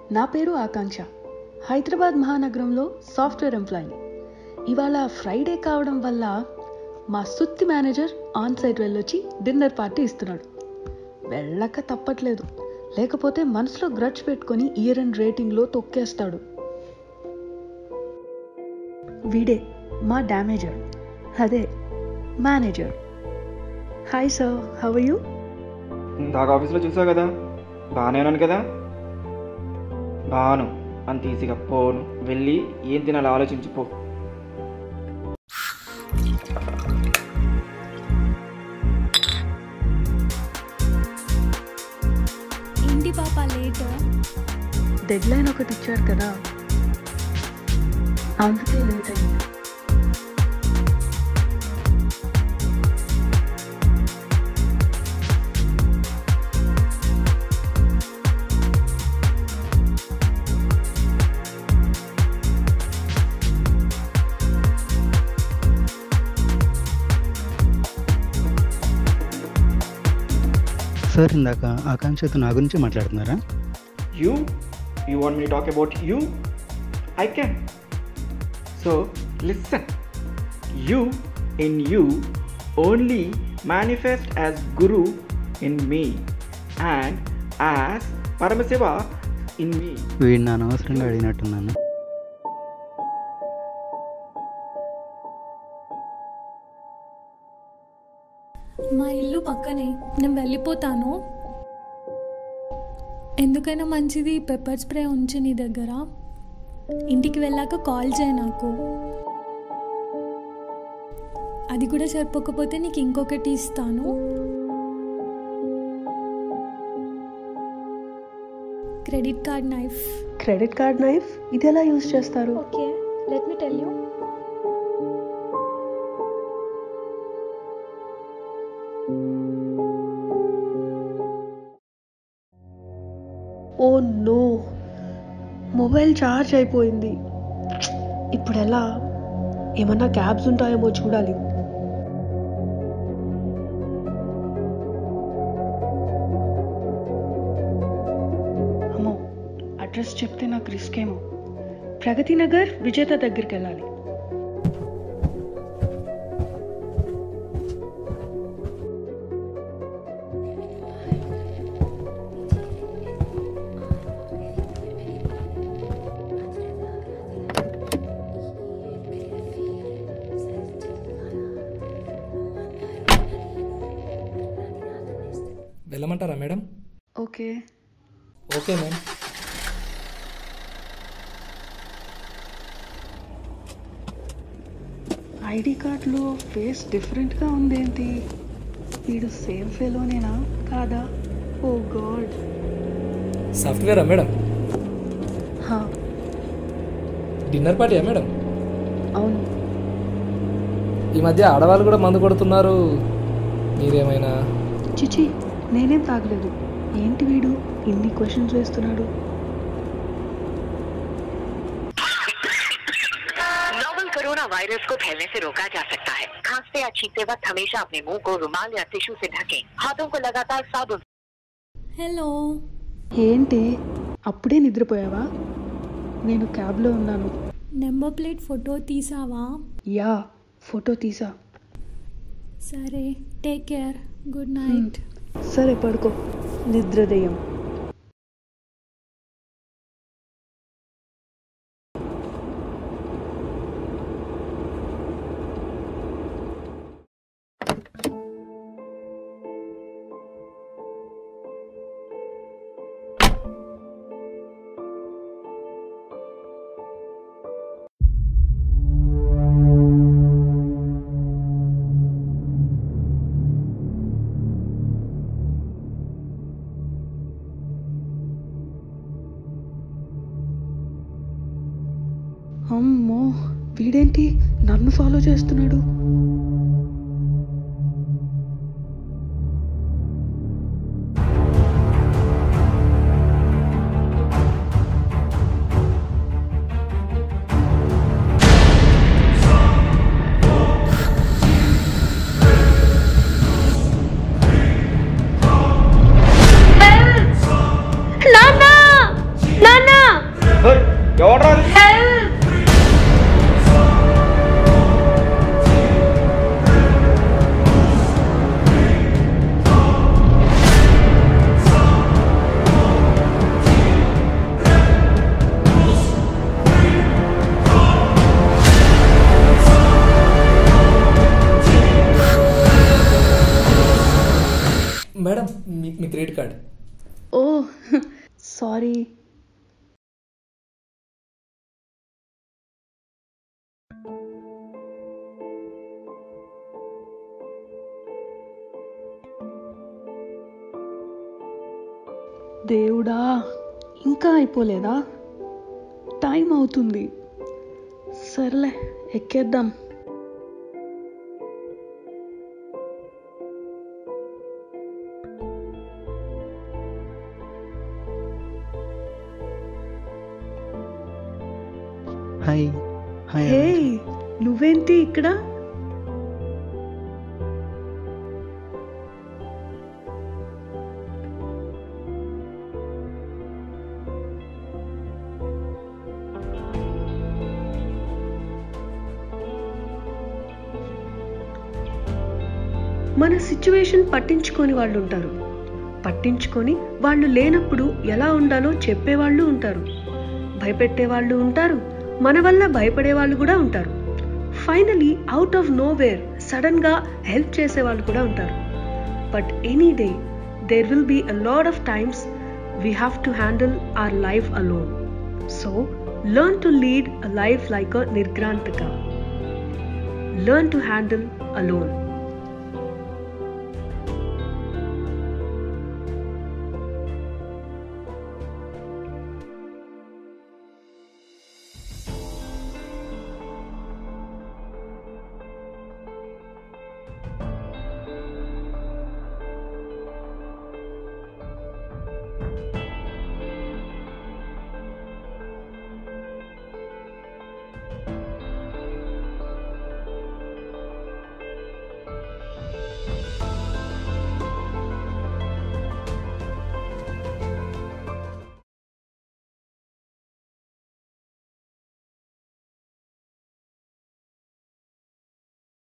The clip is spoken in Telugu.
నా పేరు ఆకాంక్ష హైదరాబాద్ మహానగరంలో సాఫ్ట్వేర్ ఎంప్లాయీని ఇవాళ ఫ్రైడే కావడం వల్ల మా సుత్తి మేనేజర్ ఆన్ సైట్ వెళ్ళొచ్చి డిన్నర్ పార్టీ ఇస్తున్నాడు వెళ్ళక తప్పట్లేదు లేకపోతే మనసులో గ్రడ్జ్ పెట్టుకొని ఇయర్ అండ్ రేటింగ్లో తొక్కేస్తాడు వీడే మా డ్యామేజర్ అదే manager hi sir how you ఇందాక ఆఫీస్లో చూసావు కదా బాగానే ఉన్నాను కదా బాను అంత ఈజీగా పోను వెళ్ళి ఏం తినాలో ఆలోచించి పో ఏంటి పాప లేట్ డెడ్ లైన్ ఒకటి ఇచ్చారు కదా అందుకే లేట్ అయింది సార్ ఇందాక ఆకాంక్షతో నా గురించి మాట్లాడుతున్నారా you you want me talk about you I can so listen you in you only manifest as guru in me and as Paramashiva in me వీడిని అనవసరంగా అడిగినట్టున్నాను మా ఇల్లు పక్కనే నేను వెళ్ళిపోతాను ఎందుకైనా మంచిది పెప్పర్ స్ప్రే ఉంచు నీ దగ్గర ఇంటికి వెళ్ళాక కాల్ చేయి నాకు అది కూడా సరిపోకపోతే నీకు ఇంకొకటి ఇస్తాను credit card knife credit card knife ఇది ఎలా యూజ్ చేస్తారు okay let me tell you oh no mobile charge అయిపోయింది ఇప్పుడు ఎలా ఏమన్నా క్యాబ్స్ ఉంటాయేమో చూడాలి అమ్మో అడ్రస్ చెప్తే నాకు రిస్క్ ఏమో ప్రగతి నగర్ విజేత దగ్గరికి వెళ్ళాలి వెళ్ళమంటారా madam okay okay ma'am ID కార్డులో ఫేస్ డిఫరెంట్గా ఉందేంటి వీడు సేమ్ ఫెలోనేనా కాదా ఓ గాడ్ సాఫ్ట్వేరా మేడం హా డిన్నర్ పార్టీయా మేడం అవును ఈ మధ్య ఆడవాళ్ళు కూడా మందు కొడుతున్నారు మీరేమైనా చిచి నేనేం తాగలేదు ఏంటి వీడు ఇన్ని క్వశ్చన్స్ వేస్తున్నాడు नोवल कोरोना वायरस को फैलने से रोका जा सकता है खांसते या छींकते वक्त हमेशा अपने मुंह को रुमाल या टिश्यू से ढकें हाथों को लगातार साबुन హలో ఏంటి అప్పుడే నిద్రపోయావా నేను క్యాబ్లో ఉన్నాను నెంబర్ ప్లేట్ ఫోటో తీసావా యా ఫోటో తీసా సరే టేక్ కేర్ గుడ్ నైట్ సరే పడుకో నిద్రదయం అమ్మో వీడేంటి నన్ను ఫాలో చేస్తున్నాడు నాన్న నాన్న మేడం మీ మీ క్రెడిట్ కార్డ్ ఓ సారీ దేవుడా ఇంకా అయిపోలేదా టైం అవుతుంది సర్లే ఎక్కేద్దాం హాయ్ హాయ్ హే నువ్వేంటి ఇక్కడ మన సిచ్యువేషన్ పట్టించుకొని వాళ్ళు ఉంటారు పట్టించుకొని వాళ్ళు లేనప్పుడు ఎలా ఉండాలో చెప్పేవాళ్ళు ఉంటారు భయపెట్టే వాళ్ళు ఉంటారు మన వల్ల భయపడే వాళ్ళు కూడా ఉంటారు finally out of nowhere సడన్గా హెల్ప్ చేసే వాళ్ళు కూడా ఉంటారు but any day there will be a lot of times we have to handle our life alone so learn to lead a life like a నిర్గ్రాంతక లర్న్ టు హ్యాండిల్ అలోన్